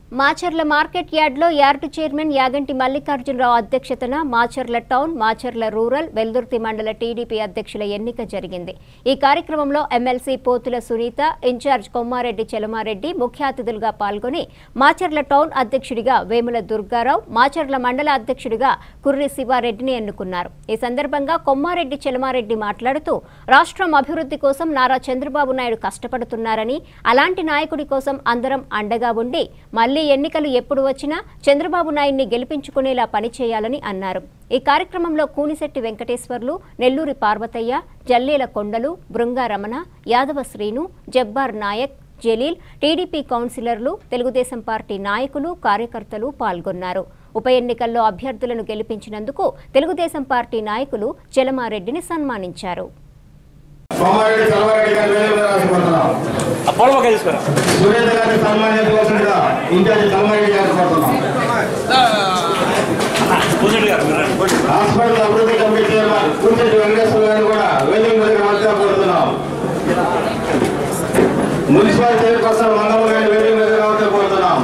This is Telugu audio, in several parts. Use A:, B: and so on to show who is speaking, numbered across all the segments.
A: మాచర్ల మార్కెట్ యార్డ్లో యార్డు చైర్మన్ యాగంటి మల్లికార్జునరావు అధ్యక్షతన మాచర్ల టౌన్ మాచర్ల రూరల్ వెల్దుర్తి మండల టీడీపీ అధ్యక్షుల ఎన్నిక జరిగింది ఈ కార్యక్రమంలో ఎమ్మెల్సీ పోతుల సునీత ఇన్ఛార్జ్ కొమ్మారెడ్డి చలమారెడ్డి ముఖ్య అతిథులుగా పాల్గొని మాచర్ల టౌన్ అధ్యక్షుడిగా వేముల దుర్గారావు మాచర్ల మండల అధ్యక్షుడిగా కుర్రి శివారెడ్డిని ఎన్నుకున్నారు ఈ సందర్భంగా కొమ్మారెడ్డి చలమారెడ్డి మాట్లాడుతూ రాష్ట్రం అభివృద్ధి కోసం నారా చంద్రబాబు నాయుడు కష్టపడుతున్నారని అలాంటి నాయకుడి కోసం అందరం అండగా ఉండి మళ్లీ ఎన్నికలు ఎప్పుడు వచ్చినా చంద్రబాబు నాయుడిని గెలిపించుకునేలా పనిచేయాలని అన్నారు ఈ కార్యక్రమంలో కూనిశెట్టి వెంకటేశ్వర్లు నెల్లూరి పార్వతయ్య జల్లేల కొండలు బృంగా రమణ యాదవ శ్రీను జబ్బార్ నాయక్ జలీల్ టీడీపీ కౌన్సిలర్లు తెలుగుదేశం పార్టీ నాయకులు కార్యకర్తలు పాల్గొన్నారు ఉప ఎన్నికల్లో అభ్యర్థులను గెలిపించినందుకు తెలుగుదేశం పార్టీ నాయకులు చెలమారెడ్డిని సన్మానించారు
B: సోమారెడ్డి చలవారెడ్డి గారి వేరే మీద రాసుకుంటున్నాం
C: ఆ పొలం ఒక తీసుకురా
B: సురేంద్ర గారిని సన్మానించవలసిందిగా ఇన్ఛార్జి చలవారెడ్డి గారిని కోరుతున్నాం
C: పూజెడ్డి గారు మీరు రండి.
B: హాస్పిటల్ అభివృద్ధి కమిటీ చైర్మన్ కూర్చెట్టి వెంకటేశ్వర గారిని కూడా వేదిక మీదకి రావాల్సిగా కోరుతున్నాం మున్సిపల్ చైర్పర్సన్ మంగమ్మ గారిని వేదిక మీదకి రావాల్సిగా కోరుతున్నాం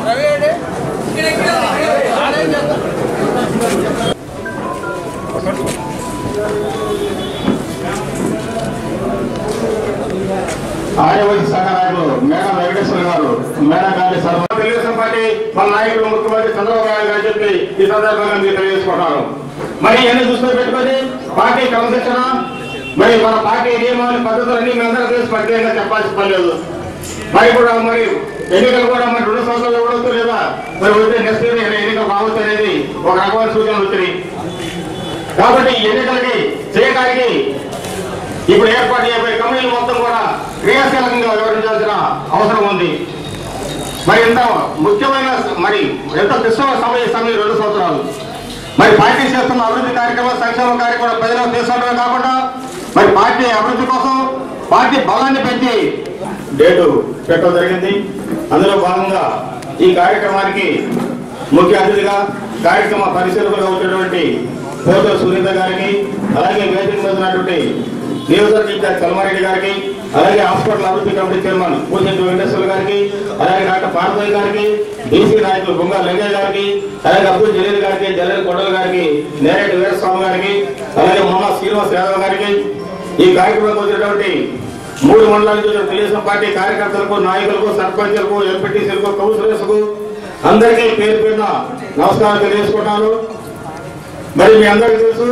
B: ఆర్యవైద్య సంఘ నాయకులు మేడం వెంకటేశ్వర గారు మేడం గారి సర్వ తెలుగుదేశం పార్టీ మన నాయకులు ముఖ్యమంత్రి చంద్రబాబు నాయుడు గారు చెప్పి ఈ సందర్భంగా మీరు తెలియజేసుకుంటారు మరి ఎన్ని దృష్టిలో పెట్టుకొని పార్టీ క్రమశిక్షణ మరి మన పార్టీ నియమాలు పద్ధతులన్నీ మీ అందరూ తెలిసి ప్రత్యేకంగా చెప్పాల్సిన పని లేదు మరి కూడా మరి ఎన్నికలు కూడా మరి రెండు సంవత్సరాలు ఇవ్వవచ్చు లేదా మరి వచ్చే నెక్స్ట్ ఇయర్ ఎన్నికలు రావచ్చు అనేది ఒక రకమైన సూచనలు వచ్చినాయి కాబట్టి ఈ ఎన్నికలకి చేయడానికి ఇప్పుడు ఏర్పాటు చేయబోయే కమిటీలు మొత్తం కూడా క్రియాశీలకంగా వివరించాల్సిన అవసరం ఉంది మరి ఎంత ముఖ్యమైన మరి ఎంత క్లిష్టమైన సమయ సమయం రెండు సంవత్సరాలు మరి పార్టీ చేస్తున్న అభివృద్ధి కార్యక్రమాలు సంక్షేమ కార్యక్రమాలు ప్రజలకు తీసుకోవడమే కాకుండా మరి పార్టీ అభివృద్ధి కోసం పార్టీ బలాన్ని పెంచి డేటు పెట్టడం జరిగింది అందులో భాగంగా ఈ కార్యక్రమానికి ముఖ్య అతిథిగా కార్యక్రమ పరిశీలకులుగా ఉన్నటువంటి పోత సునీత గారికి అలాగే వేదిక మీద ఉన్నటువంటి నియోజకవర్గ ఇన్ఛార్జ్ కల్మారెడ్డి గారికి అలాగే హాస్పిటల్ అభివృద్ధి కమిటీ చైర్మన్ పూజెట్టి వెంకటేశ్వర గారికి అలాగే డాక్టర్ పార్వతి గారికి బీసీ నాయకులు బొంగా లింగయ్య గారికి అలాగే అబ్దుల్ జలీల్ గారికి జలీల్ కొండల గారికి నేరేటి వీరస్వామి గారికి అలాగే మొహమ్మద్ శ్రీనివాస్ యాదవ్ గారికి ఈ కార్యక్రమంలో వచ్చినటువంటి మూడు మండలాల నుంచి వచ్చిన తెలుగుదేశం పార్టీ కార్యకర్తలకు నాయకులకు సర్పంచులకు ఎంపీటీసీలకు కౌన్సిలర్స్కు అందరికీ పేరు పేరున నమస్కారం తెలియజేసుకుంటాను మరి మీ అందరికీ తెలుసు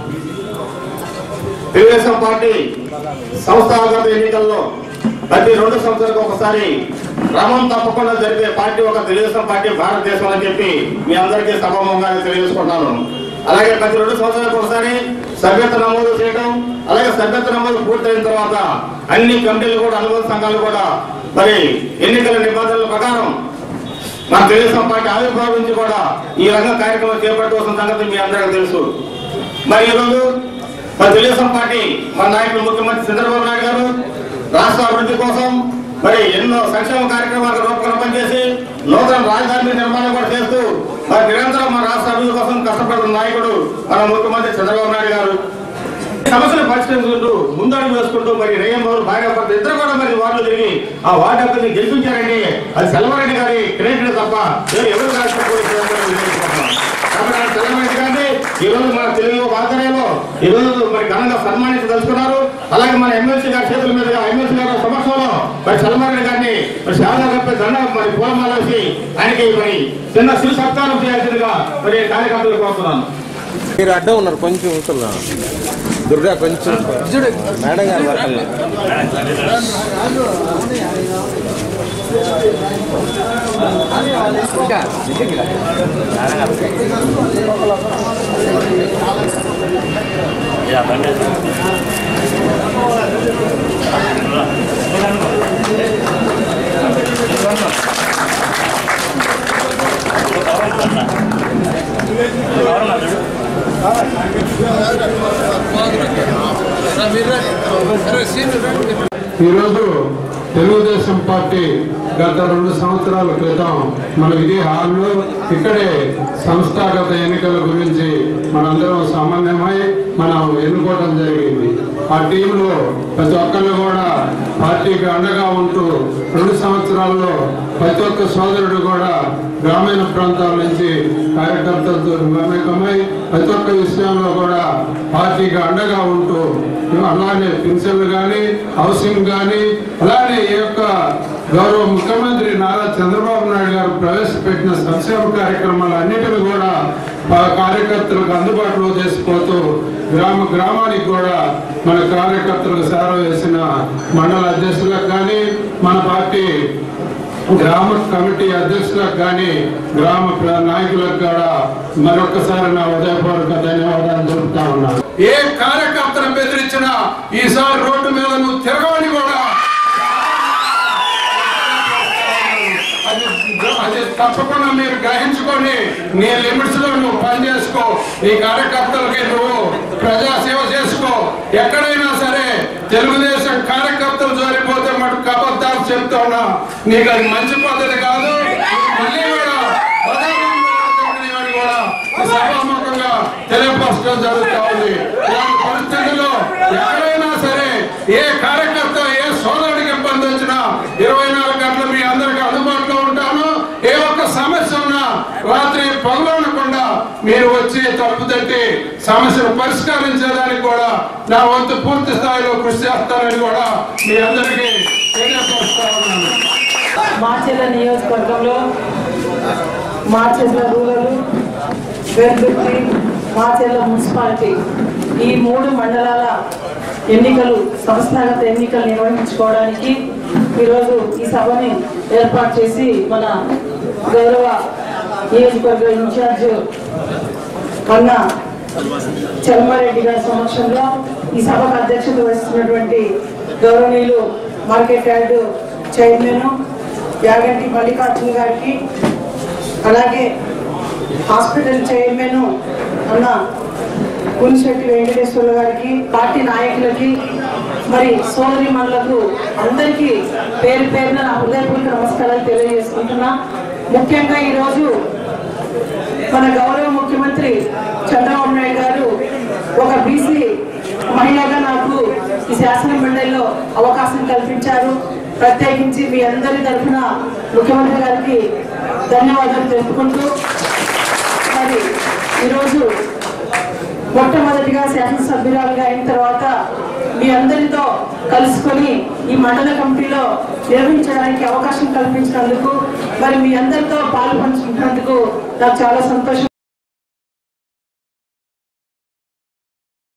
B: తెలుగుదేశం పార్టీ సంస్థాగత ఎన్నికల్లో ప్రతి రెండు సంవత్సరాలకు ఒకసారి క్రమం తప్పకుండా జరిపే పార్టీ ఒక తెలుగుదేశం పార్టీ భారతదేశం అని చెప్పి మీ అందరికీ సభాముఖంగా తెలియజేసుకుంటాను అలాగే ప్రతి రెండు సంవత్సరాలకు ఒకసారి సభ్యత్వ నమోదు చేయడం అలాగే సభ్యత్వ నమోదు పూర్తయిన తర్వాత అన్ని కమిటీలు కూడా అనుబంధ సంఘాలు కూడా మరి ఎన్నికల నిబంధనల ప్రకారం మన తెలుగుదేశం పార్టీ ఆవిర్భావం నుంచి కూడా ఈ రంగ కార్యక్రమం చేపట్టవలసిన సంగతి మీ అందరికీ తెలుసు మరి ఈరోజు మన తెలుగుదేశం పార్టీ మన నాయకులు ముఖ్యమంత్రి చంద్రబాబు నాయుడు గారు రాష్ట్ర అభివృద్ధి కోసం మరి ఎన్నో సంక్షేమ కార్యక్రమాలకు రూపకల్పన చేసి నూతన రాజధాని నిర్మాణం కూడా చేస్తూ మరి నిరంతరం మన రాష్ట్ర అభివృద్ధి కోసం కష్టపడుతున్న నాయకుడు మన ముఖ్యమంత్రి చంద్రబాబు నాయుడు గారు సమస్యలు పరిష్కరించుకుంటూ ముందడుగు వేసుకుంటూ మరి రేయం బాబు భార్య భర్త ఇద్దరు కూడా మరి వార్డులు తిరిగి ఆ వార్డు అభ్యర్థిని గెలిపించారండి అది సెల్వరెడ్డి గారి క్రెడిట్ తప్ప వేరే ఎవరు రాష్ట్రం కూడా చేయలేదని తెలియజేసుకుంటున్నాం. కాబట్టి ఆ సెల్వరెడ్డి గారిని ఈ రోజు మన తెలుగు ఆధ్వర్యంలో ఈ రోజు మరి ఘనంగా సన్మానించదలుచుకున్నారు అలాగే మన ఎమ్మెల్సీ గారి చేతుల మీదుగా ఎమ్మెల్సీ గారి సమక్షంలో మరి సెల్వరెడ్డి గారిని మరి శారదా కప్పే దండ మరి పూలమాల వేసి ఆయనకి మరి చిన్న శిరు సత్కారం చేయాల్సిందిగా మరి కార్యకర్తలు కోరుతున్నాను
D: మీరు అడ్డం ఉన్నారు కొంచెం ఊసలు దుర్గా కొంచెం మేడం గారు వర్కల్
C: యా, బండి. ఎవరన్నా చూడు.
E: ఈరోజు తెలుగుదేశం పార్టీ గత రెండు సంవత్సరాల క్రితం మన ఇదే హాల్లో ఇక్కడే సంస్థాగత ఎన్నికల గురించి మనందరం సమన్వయమై మనం ఎన్నుకోవడం జరిగింది ఆ టీంలో ప్రతి ఒక్కళ్ళు కూడా పార్టీకి అండగా ఉంటూ రెండు సంవత్సరాల్లో ప్రతి ఒక్క సోదరుడు కూడా గ్రామీణ ప్రాంతాల నుంచి కార్యకర్తలతో మమేకమై ప్రతి ఒక్క విషయంలో కూడా పార్టీకి అండగా ఉంటూ అలానే పెన్షన్లు కానీ హౌసింగ్ కానీ అలానే ఈ యొక్క గౌరవ ముఖ్యమంత్రి నారా చంద్రబాబు నాయుడు గారు ప్రవేశపెట్టిన సంక్షేమ కార్యక్రమాలు అన్నిటిని కూడా ఆ కార్యకర్తలకు అందుబాటులో చేసుకుపోతూ గ్రామ గ్రామానికి కూడా మన కార్యకర్తలకు సేవ వేసిన మండల అధ్యక్షులకు కానీ మన పార్టీ గ్రామ కమిటీ అధ్యక్షులకు కానీ గ్రామ ప్ర- నాయకులకు కూడా మరొకసారి నా ఉదయపూర్వక ధన్యవాదాలు తెలుపుతా ఉన్నాను ఏ కార్యకర్తను బెదిరించినా ఈసారి రోడ్డు మీద నువ్వు తిరగవని కూడా అది అది తప్పకుండా మీరు గ్రహించుకొని నీ లిమిట్స్ లో నువ్వు పని చేసుకో నీ కార్యకర్తలకి నువ్వు ప్రజా సేవ చేసుకో ఎక్కడైనా సరే తెలుగుదేశం కార్యకర్తలు జోలిపోతే మటుకు అబద్ధాలు చెప్తా ఉన్నా నీకు అది మంచి పద్ధతి కాదు మళ్ళీ కూడా బదామి కూడా ఈ సభాముఖంగా తెలియపరచడం జరుగుతా ఉంది ఇలాంటి పరిస్థితుల్లో ఎక్కడైనా సరే ఏ కార్యకర్త ఏ సోదరుడికి ఇబ్బంది వచ్చినా ఇరవై నాలుగు గంటలు మీ అందరికి అందుబాటులో ఉంటాను ఏ ఒక్క సమస్య ఉన్నా రాత్రి పగలనకుండా మీరు వచ్చి తప్పు తట్టి సమస్యను పరిష్కరించడానికి కూడా నా వంతు పూర్తి స్థాయిలో కృషి చేస్తానని కూడా మీ అందరికీ తెలియపరుస్తా ఉన్నాను
F: మాచెల్ల నియోజకవర్గంలో మాచెల్ల రూరల్ వెల్దుర్తి మాచెల్ల మున్సిపాలిటీ ఈ మూడు మండలాల ఎన్నికలు సంస్థాగత ఎన్నికలు నిర్వహించుకోవడానికి ఈరోజు ఈ సభని ఏర్పాటు చేసి మన గౌరవ నియోజకవర్గ ఇన్ఛార్జ్ అన్న చల్మారెడ్డి గారి సమక్షంలో ఈ సభకు అధ్యక్షత వహిస్తున్నటువంటి గౌరవనీయులు market yard chairman Yaganti Mallikarjuna గారికి అలాగే హాస్పిటల్ చైర్మన్ అన్న కునిశెట్టి వెంకటేశ్వర్ల గారికి పార్టీ నాయకులకి మరి సోదరి మనులకు అందరికీ పేరు పేరున నా హృదయపూర్వక నమస్కారాలు తెలియజేసుకుంటున్నా ముఖ్యంగా ఈరోజు మన గౌరవ ముఖ్యమంత్రి చంద్రబాబు నాయుడు గారు ఒక బీసీ మహిళగా నాకు ఈ శాసన మండలిలో అవకాశం కల్పించారు ప్రత్యేకించి మీ అందరి తరఫున ముఖ్యమంత్రి గారికి ధన్యవాదాలు తెలుపుకుంటూ మరి ఈరోజు మొట్టమొదటిగా శాసనసభ్యురాలుగా అయిన తర్వాత మీ అందరితో కలుసుకొని ఈ మండల కమిటీలో నిర్వహించడానికి అవకాశం కల్పించినందుకు మరి మీ అందరితో పాలు పంచుకున్నందుకు నాకు చాలా సంతోషం